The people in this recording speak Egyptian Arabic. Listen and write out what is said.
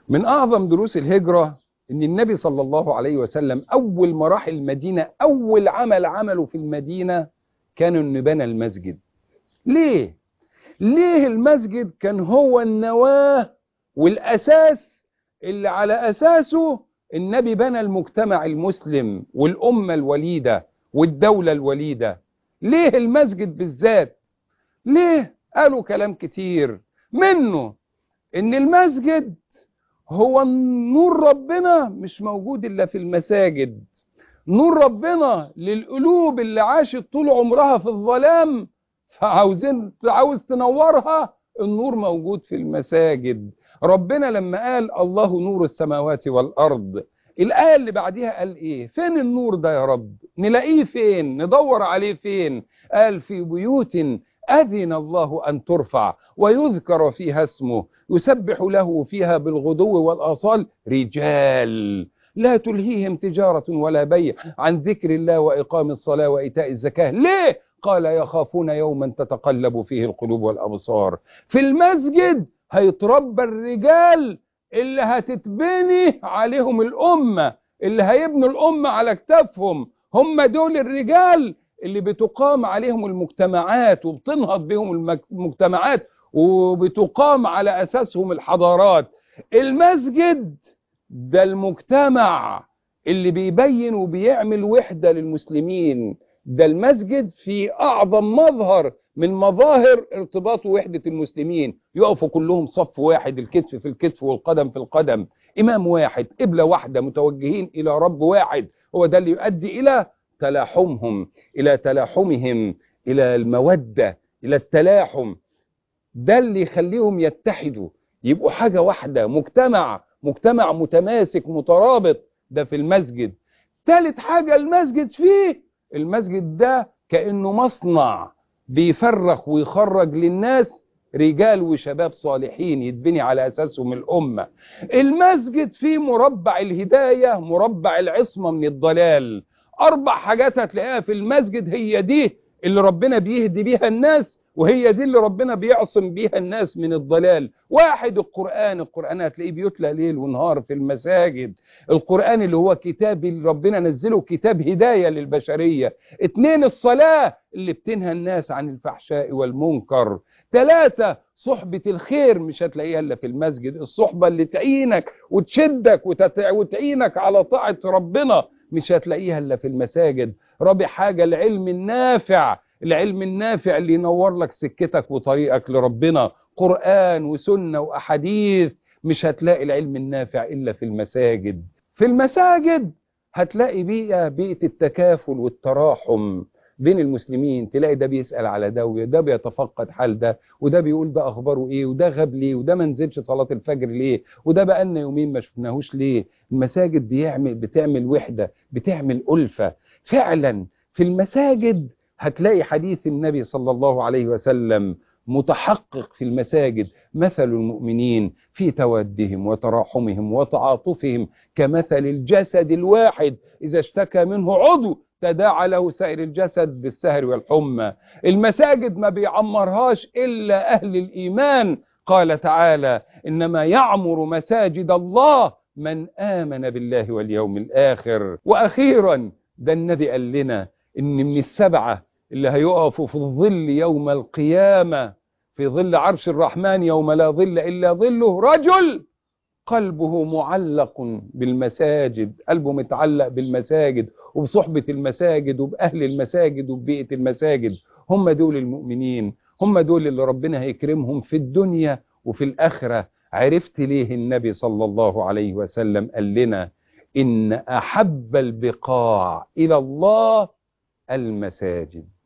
من أعظم دروس الهجرة إن النبي صلى الله عليه وسلم أول ما راح المدينة أول عمل عمله في المدينة كان إنه بنى المسجد ليه؟ ليه المسجد كان هو النواة والأساس اللي على أساسه النبي بنى المجتمع المسلم والأمة الوليدة والدولة الوليدة ليه المسجد بالذات ليه قالوا كلام كتير منه ان المسجد هو نور ربنا مش موجود الا في المساجد نور ربنا للقلوب اللي عاشت طول عمرها في الظلام فعاوزين عاوز تنورها النور موجود في المساجد ربنا لما قال الله نور السماوات والارض الآية اللي بعديها قال إيه فين النور ده يا رب نلاقيه فين ندور عليه فين قال في بيوت أذن الله أن ترفع ويذكر فيها اسمه يسبح له فيها بالغدو والآصال رجال لا تلهيهم تجارة ولا بيع عن ذكر الله وإقام الصلاة وإيتاء الزكاة ليه؟ قال يخافون يوما تتقلب فيه القلوب والأبصار في المسجد هيتربى الرجال اللي هتتبني عليهم الأمة اللي هيبنوا الأمة على كتافهم هم دول الرجال اللي بتقام عليهم المجتمعات وبتنهض بهم المجتمعات وبتقام على أساسهم الحضارات المسجد ده المجتمع اللي بيبين وبيعمل وحدة للمسلمين ده المسجد في أعظم مظهر من مظاهر ارتباط وحدة المسلمين يقفوا كلهم صف واحد الكتف في الكتف والقدم في القدم إمام واحد قبلة واحدة متوجهين إلى رب واحد هو ده اللي يؤدي إلى تلاحمهم إلى تلاحمهم إلى المودة إلى التلاحم ده اللي يخليهم يتحدوا يبقوا حاجة واحدة مجتمع مجتمع متماسك مترابط ده في المسجد ثالث حاجة المسجد فيه المسجد ده كأنه مصنع بيفرخ ويخرج للناس رجال وشباب صالحين يتبني على أساسهم الأمة المسجد فيه مربع الهداية مربع العصمة من الضلال أربع حاجات هتلاقيها في المسجد هي دي اللي ربنا بيهدي بيها الناس وهي دي اللي ربنا بيعصم بيها الناس من الضلال واحد القرآن القرآن هتلاقيه بيتلى ليل ونهار في المساجد القرآن اللي هو كتاب اللي ربنا نزله كتاب هداية للبشرية اتنين الصلاة اللي بتنهى الناس عن الفحشاء والمنكر ثلاثة صحبة الخير مش هتلاقيها إلا في المسجد الصحبة اللي تعينك وتشدك وتتع... وتعينك على طاعة ربنا مش هتلاقيها إلا في المساجد رابع حاجة العلم النافع العلم النافع اللي ينور لك سكتك وطريقك لربنا قرآن وسنة وأحاديث مش هتلاقي العلم النافع إلا في المساجد في المساجد هتلاقي بيئة بيئة التكافل والتراحم بين المسلمين تلاقي ده بيسأل على ده وده بيتفقد حال ده وده بيقول ده أخباره إيه وده غاب ليه وده ما نزلش صلاة الفجر ليه وده بقالنا يومين ما شفناهوش ليه المساجد بيعمل بتعمل وحدة بتعمل ألفة فعلا في المساجد هتلاقي حديث النبي صلى الله عليه وسلم متحقق في المساجد مثل المؤمنين في تودهم وتراحمهم وتعاطفهم كمثل الجسد الواحد إذا اشتكى منه عضو تداعى له سائر الجسد بالسهر والحمى المساجد ما بيعمرهاش إلا أهل الإيمان قال تعالى إنما يعمر مساجد الله من آمن بالله واليوم الآخر وأخيرا ده النبي قال لنا إن من السبعة اللي هيقفوا في الظل يوم القيامة في ظل عرش الرحمن يوم لا ظل إلا ظله رجل قلبه معلق بالمساجد قلبه متعلق بالمساجد وبصحبة المساجد وبأهل المساجد وببيئة المساجد هم دول المؤمنين هم دول اللي ربنا هيكرمهم في الدنيا وفي الآخرة عرفت ليه النبي صلى الله عليه وسلم قال لنا إن أحب البقاع إلى الله المساجد